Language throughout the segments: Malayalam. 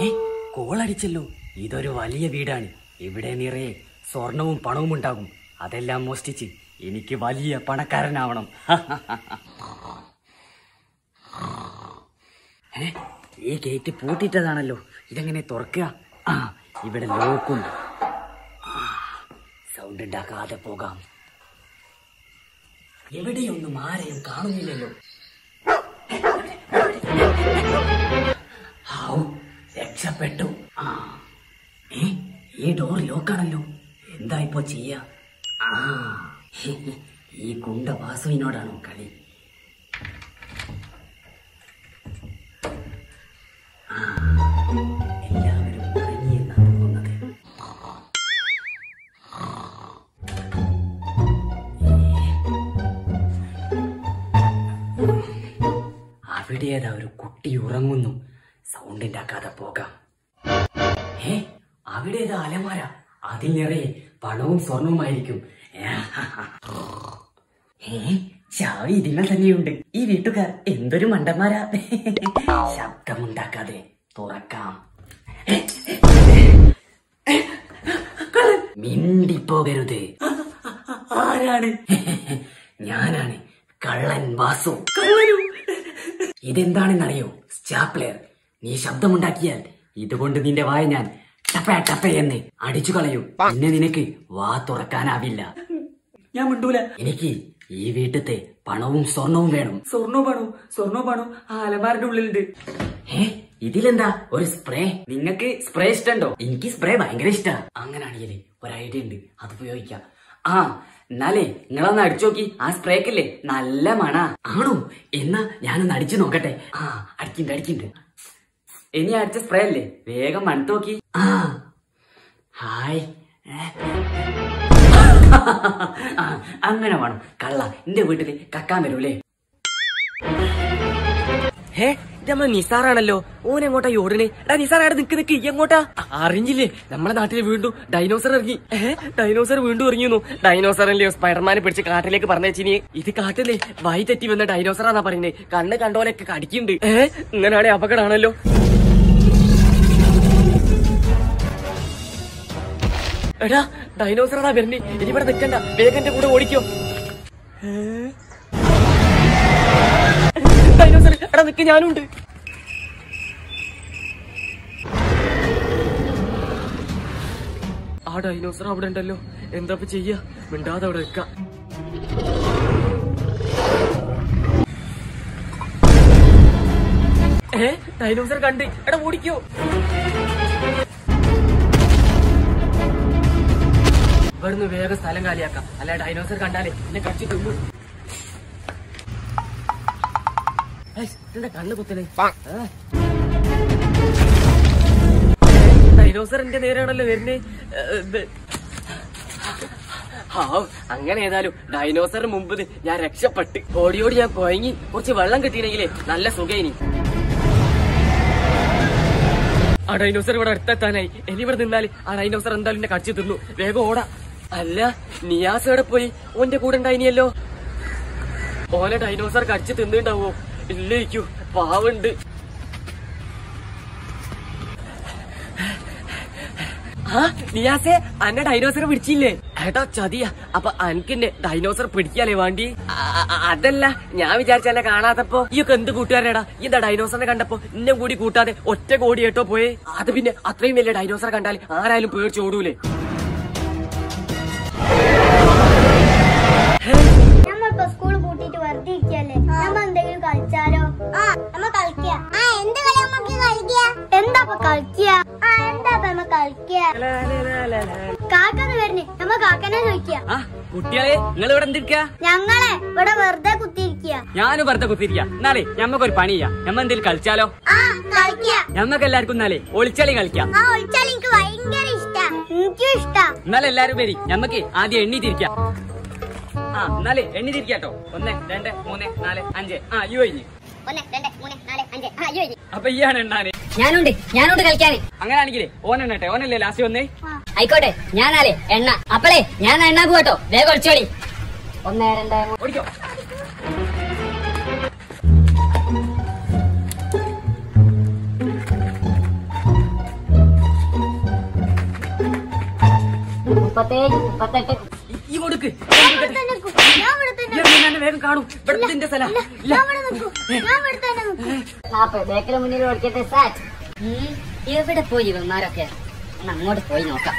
ഏ കോളടിച്ചല്ലോ ഇതൊരു വലിയ വീടാണ് ഇവിടെ നിറയെ സ്വർണവും പണവും ഉണ്ടാകും അതെല്ലാം മോഷ്ടിച്ച് എനിക്ക് വലിയ പണക്കാരനാവണം ഏ ഈ ഗേറ്റ് പൂട്ടിയിട്ടതാണല്ലോ ഇതെങ്ങനെ തുറക്കുക ആ ഇവിടെ ലോക്കുണ്ട് സൗണ്ട് ഉണ്ടാക്കാതെ പോകാം എവിടെയൊന്നും ആരെയും കാണുന്നില്ലല്ലോ ഔ, രക്ഷപ്പെട്ടു ആ ഏ ഈ ഡോർ ലോക്കാണല്ലോ എന്താ ഇപ്പോ ചെയ്യാ ആ ഈ കുണ്ട വാസുവിനോടാണോ കളി ആ, എല്ലാവരും ഉറങ്ങിയെന്നാ തോന്നുന്നത് അവിടെ ഏതാ ഒരു കുട്ടി ഉറങ്ങുന്നു സൗണ്ട് ഉണ്ടാക്കാതെ പോകാം ഏ അവിടെ ഏതാ അലമാര അതിൽ നിറയെ പണവും സ്വർണവുമായിരിക്കും ഏ ചാവി ഇതിനെ തന്നെയുണ്ട് ഈ വീട്ടുകാർ എന്തൊരു മണ്ടന്മാരാ ശബ്ദമുണ്ടാക്കാതെ തുറക്കാം മിണ്ടിപ്പോകരുത് ആരാണ് ഞാനാണ് കള്ളൻ വാസു ഇതെന്താണെന്നറിയോ സ്റ്റാപ്ലെയർ നീ ശബ്ദമുണ്ടാക്കിയാൽ ഇതുകൊണ്ട് നിന്റെ വായ ഞാൻ ടപ്പ ടപ്പ എന്ന് അടിച്ചു കളയും പിന്നെ നിനക്ക് വാ തുറക്കാനാവില്ല ഞാൻ മിണ്ടൂല എനിക്ക് ഈ വീട്ടിലത്തെ പണവും സ്വർണവും വേണം സ്വർണ്ണോ പണോ സ്വർണ്ണോ പണോ ആ അലമാരുടെ ഉള്ളിലുണ്ട് ഏ ഇതിലെന്താ ഒരു സ്പ്രേ നിങ്ങക്ക് സ്പ്രേ ഇഷ്ടണ്ടോ എനിക്ക് സ്പ്രേ ഭയങ്കര ഇഷ്ടാ അങ്ങനാണെങ്കിലേ ഒരു ഐഡിയ ഉണ്ട് അത് ഉപയോഗിക്കാം ആ എന്നാലേ നിങ്ങളൊന്ന് അടിച്ചു നോക്കി ആ സ്പ്രേക്കല്ലേ നല്ല മണ ആണോ എന്നാ ഞാനൊന്ന് അടിച്ചു നോക്കട്ടെ ആ അടിക്കണ്ട് അടിക്കണ്ട് ഇനി അടിച്ച സ്പ്രേ അല്ലേ വേഗം മണത്ത് നോക്കി ആ ഹായ് ആ, അങ്ങനെ വേണം കള്ള എന്റെ വീട്ടില് കക്കാൻ വരൂലേ ഹേ ഇത് നമ്മളെ നിസാറാണല്ലോ ഓൻ എങ്ങോട്ടാ ഈ ഓടണേ എടാ നിസാർ അവിടെ നിക്ക് നിക്ക് ഈ എങ്ങോട്ടാ അറിഞ്ഞില്ലേ നമ്മളെ നാട്ടിൽ വീണ്ടും ഡൈനോസർ ഇറങ്ങി ഏ ഡൈനോസർ വീണ്ടും ഇറങ്ങിയിരുന്നു ഡൈനോസറിന്റെ സ്പൈഡർമാനെ പിടിച്ച് കാട്ടിലേക്ക് പറഞ്ഞേച്ചിനി ഇത് കാട്ടിലെ വൈ തെറ്റി വന്ന ഡൈനോസറാന്നാ പറയുന്നത് കണ്ണ് കണ്ടോലൊക്കെ കടിക്കുന്നുണ്ട് ഏ ഇങ്ങനെയാണെ അപകടമാണല്ലോ എടാ ഡൈനോസറാ വരണേ ഇനി ഇവിടെ നിൽക്കണ്ട വേഗം എന്റെ കൂടെ ഓടിക്കോ ഡൈനോസർ എടാ നിക്ക് ഞാനുണ്ട് ആ ഡൈനോസർ അവിടെ ഉണ്ടല്ലോ എന്താ ഇപ്പൊ ചെയ്യാ മിണ്ടാതെ അവിടെ നിൽക്കാം ഏ ഡൈനോസർ കണ്ട് എടാ ഓടിക്കോ ഇവിടുന്ന് വേഗം സ്ഥലം കാലിയാക്കാം അല്ല ഡൈനോസർ കണ്ടാലേ എന്നെ കടിച്ചു തിന്നു ഏയ്, ഇതെന്താ കണ്ണ് കുത്തല് ഏ? ഡൈനോസർ എന്റെ നേരെയാണല്ലോ വരുന്നേ ഏ, ഇത്. ഹാവ് അങ്ങനെ ഏതായാലും ഡൈനോസറിന് മുമ്പ് ഇത് ഞാൻ രക്ഷപ്പെട്ട് ഓടി ഓടി ഞാൻ കൊയങ്ങി കുറച്ച് വെള്ളം കിട്ടിയില്ലെങ്കിലേ നല്ല സുഖേനി ആ ഡൈനോസർ ഇവിടെ അടുത്തെത്താനായി ഇനി ഇവിടെ നിന്നാല് ആ ഡൈനോസർ എന്തായാലും എന്നെ കടിച്ചു തിന്നു വേഗം ഓടാ അല്ല നിയാസ് എവിടെ പോയി ഓന്റെ കൂടെ ഉണ്ടായിനിയല്ലോ ഓനെ ഡൈനോസർ കടിച്ചു തിന്നിണ്ടാവോ ഇല്ലേക്കു പാവുണ്ട് ആ നിയാസെ അന്നെ ഡൈനോസർ പിടിച്ചില്ലേ ഏട്ടാ ചതിയ അപ്പൊ അനക്കിന്നെ ഡൈനോസർ പിടിക്കാലേ വേണ്ടി ആ, ആ, അതല്ല ഞാൻ വിചാരിച്ച എന്നെ കാണാത്തപ്പോ ഈയൊക്കെ എന്ത് കൂട്ടുകാരടാ എന്താ ഡൈനോസറിനെ കണ്ടപ്പോ ഇന്നെ കൂടി കൂട്ടാതെ ഒറ്റ കോടി കേട്ടോ പോയെ അത് പിന്നെ അത്രയും വലിയ ഡൈനോസർ കണ്ടാൽ ആരായാലും പേടിച്ചോടൂലേ നമ്മളിപ്പോ സ്കൂൾ പൂട്ടിട്ട് വെറുതെ ഇരിക്കല്ലേ നമ്മ എന്തെങ്കിലും കളിച്ചാലോ ആ നമ്മ കളിക്കുക ആ എന്ത് കളി നമുക്ക് കളിക്കുക എന്താ കളിക്കുക ആ എന്താ നമ്മ കളിക്കുക കാക്കന്ന് വരുന്നേ നമ്മ കാക്കനെ ചോദിക്കുക ആ കുട്ടികളെ നിങ്ങൾ ഇവിടെ എന്തിരിക്ക ഞങ്ങളെ ഇവിടെ വെറുതെ കുത്തിയിരിക്കുക ഞാനും വെറുതെ കുത്തിരിക്ക എന്നാലേ ഞമ്മക്കൊരു പണി ചെയ്യാം ഞമ്മ എന്തെങ്കിലും കളിച്ചാലോ ആ കളിക്കുക ഞമ്മക്ക് എല്ലാവർക്കും എന്നാലേ ഒളിച്ചളി കളിക്കാം ആ ഒളിച്ചാൽ എനിക്ക് ഭയങ്കര ഇഷ്ടാ എനിക്കും ഇഷ്ടാ എന്നാലും എല്ലാരും വരി ഞമ്മക്ക് ആദ്യം എണ്ണി തിരിക്കാം ആ എന്നാലേ എണ്ണി തിരിക്കാട്ടോ ഒന്ന് രണ്ട് മൂന്ന് നാല് അഞ്ച് ആ യു കഴിഞ്ഞ് ഒന്ന് രണ്ട് മൂന്ന് നാല് അഞ്ച് ആ അയ്യോ അപ്പൊ ഈയാണ് എണ്ണാന് ഞാനുണ്ട് ഞാനുണ്ട് കളിക്കാൻ അങ്ങനെയാണെങ്കിലേ ഓൻ എണ്ണട്ടെ ഓനല്ലേ ലാസ്റ്റ് വന്നേ ആയിക്കോട്ടെ ഞാനാലേ എണ്ണ അപ്പളേ ഞാൻ എണ്ണ പോകട്ടോ വേഗം ഒളിച്ചോളി ഒന്ന് രണ്ട് മൂന്ന്. ഓടിക്കോ മുപ്പത്തേഴ് മുപ്പത്തെട്ട് ഈ- ഈ കൊടുക്ക് ഞാൻ ഇവിടെ തന്നെ നിൽക്കും. ഞാൻ ഇവിടെ തന്നെ ഇല്ല, ഇല്ല, ഞാൻ വേഗം കാണും ഇവിടെ നിന്റെ സ്ഥല ഇല്ല, ഞാൻ ഇവിടെ നിൽക്കും. ഞാൻ ഇവിടെ തന്നെ നിൽക്കും. നാപ്പത് ബേക്കിന് മുന്നിൽ ഓടിക്കട്ടെ സാറ്റ് എവിടെ പോയി ഇവന്മാരൊക്കെ ഒന്ന് അങ്ങോട്ട് പോയി നോക്കാം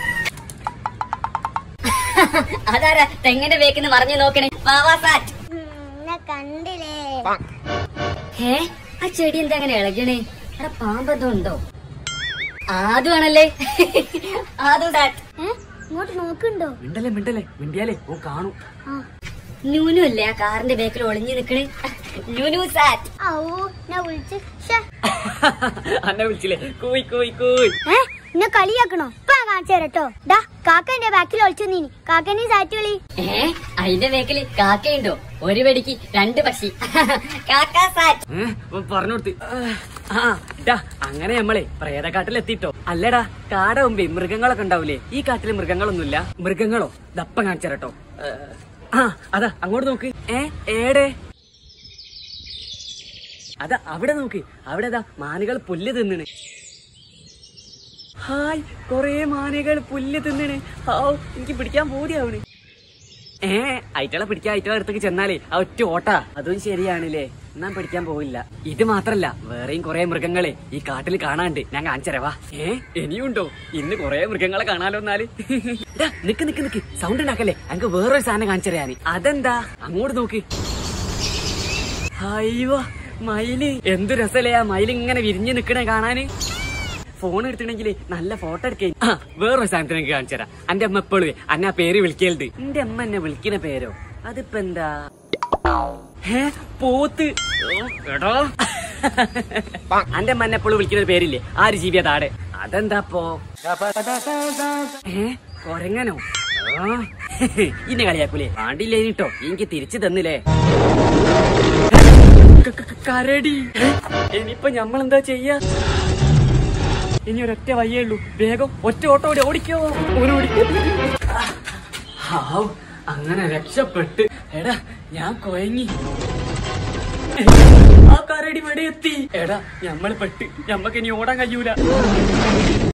അതാരാ തെങ്ങിന്റെ ബേക്കിന്ന് മറിഞ്ഞു നോക്കണേ വാവാ സാറ്റ് ഉം, എന്നെ കണ്ടില്ലേ ഹേ ആ ചെടി എന്താ അങ്ങനെ ഇളകണേ അവിടെ പാമ്പെന്തോ ഉണ്ടോ ആദ്യമാണല്ലേ ആദ്യം സാറ്റ് ഏ ഇങ്ങോട്ട് നോക്കുന്നുണ്ടോ മിണ്ടല്ലേ മിണ്ടല്ലേ മിണ്ടിയാലേ ഓ കാണും ആ ന്യൂനു അല്ലേ ആ കാറിന്റെ ബേക്കിൽ ഒളിഞ്ഞു നിക്കണേ ന്യൂനു സാറ്റ് ഔ ഞാൻ വിളിച്ച് ശ്ശെ. അന്നെ വിളിച്ചില്ലേ കോയി കോയി കോയി ഏ എന്നെ കളിയാക്കണോ ഇപ്പൊ ഞാൻ കാണിച്ചു തരട്ടോ ഡാ കാക്കന്റെ ബാക്കിൽ ഒളിച്ചു നീ കാക്കന്റെ സാറ്റ് കളി ഏ അതിന്റെ ബേക്കിൽ കാക്കയുണ്ടോ ഒരു വെടിക്ക് രണ്ട് പക്ഷി കാക്ക സാറ്റ് ഏ, ഓ പറഞ്ഞു കൊടുത്ത് ആ ഡാ അങ്ങനെ നമ്മളെ പ്രേതക്കാട്ടിലെത്തിട്ടോ അല്ലടാ കാട മുമ്പേ മൃഗങ്ങളൊക്കെ ഉണ്ടാവൂലേ ഈ കാട്ടില് മൃഗങ്ങളൊന്നുമില്ല മൃഗങ്ങളോ ദപ്പ കാണിച്ചരട്ടോ ആ അതാ അങ്ങോട്ട് നോക്ക് ഏ ഏടെ അതാ അവിടെ നോക്ക് അവിടെ അതാ മാനുകൾ പുല്ല് തിന്നണ് ഹായ് കൊറേ മാനുകൾ പുല്ല് തിന്നണ് ഹാവ് എനിക്ക് പിടിക്കാൻ പൂതിയാവണ് ഏ അയിറ്റളെ പിടിക്കാൻ അയിറ്റളെ അടുത്തേക്ക് ചെന്നാലേ ആ ഒറ്റ ഓട്ടാ അതും ശരിയാണില്ലേ ഞാൻ പിടിക്കാൻ പോവില്ല ഇത് മാത്രല്ല വേറെയും കുറെ മൃഗങ്ങളെ ഈ കാട്ടിൽ കാണാണ്ട് ഞാൻ കാണിച്ചരവാ ഏ ഇനിയുണ്ടോ ഇന്ന് കുറെ മൃഗങ്ങളെ കാണാലോ എന്നാല് ഡാ, നിക്ക് നിക്ക് നിക്ക് സൗണ്ട് ഉണ്ടാക്കല്ലേ എനിക്ക് വേറൊരു സാധനം കാണിച്ചറിയാന് അതെന്താ അങ്ങോട്ട് നോക്ക് അയ്യോ മയില് എന്ത് രസല്ലേ ആ മയില് ഇങ്ങനെ വിരിഞ്ഞു നിക്കണേ കാണാന് ഫോൺ എടുത്തിട്ടുണ്ടെങ്കിൽ നല്ല ഫോട്ടോ എടുക്കേ ആ വേറൊരു സാധനത്തിന് എനിക്ക് കാണിച്ചു തരാം എന്റെ അമ്മ എപ്പോഴും അന്നെ ആ പേര് വിളിക്കലുണ്ട് എന്റെ അമ്മ എന്നെ വിളിക്കുന്ന പേരോ അതിപ്പോ എന്താ ഹേ പോത്ത് ഓ, എടോ എന്റെ അമ്മ എന്നെ എപ്പോഴും വിളിക്കുന്ന പേരില്ലേ ആര് ജീവിയ താടെ അതെന്താപ്പോ ഏ കൊരങ്ങനോ ആ, ഇന്നെ കളിയാക്കൂലേ പാണ്ടില്ലേ കേട്ടോ എനിക്ക് തിരിച്ചു തന്നില്ലേ ക- ക- കരടി ഇനിയിപ്പൊ ഞമ്മളെന്താ ചെയ്യാ ഇനി ഒരൊറ്റ വയ്യേ ഉള്ളൂ വേഗം ഒറ്റ ഓട്ടോ ഓടി ഓടിക്കോ ഓനോടി ഹാവ് അങ്ങനെ രക്ഷപ്പെട്ട് എടാ ഞാൻ കൊയങ്ങി ആ കരടി മടയെത്തി എടാ ഞമ്മള് പെട്ട് ഞമ്മക്ക് ഇനി ഓടാൻ കഴിയൂല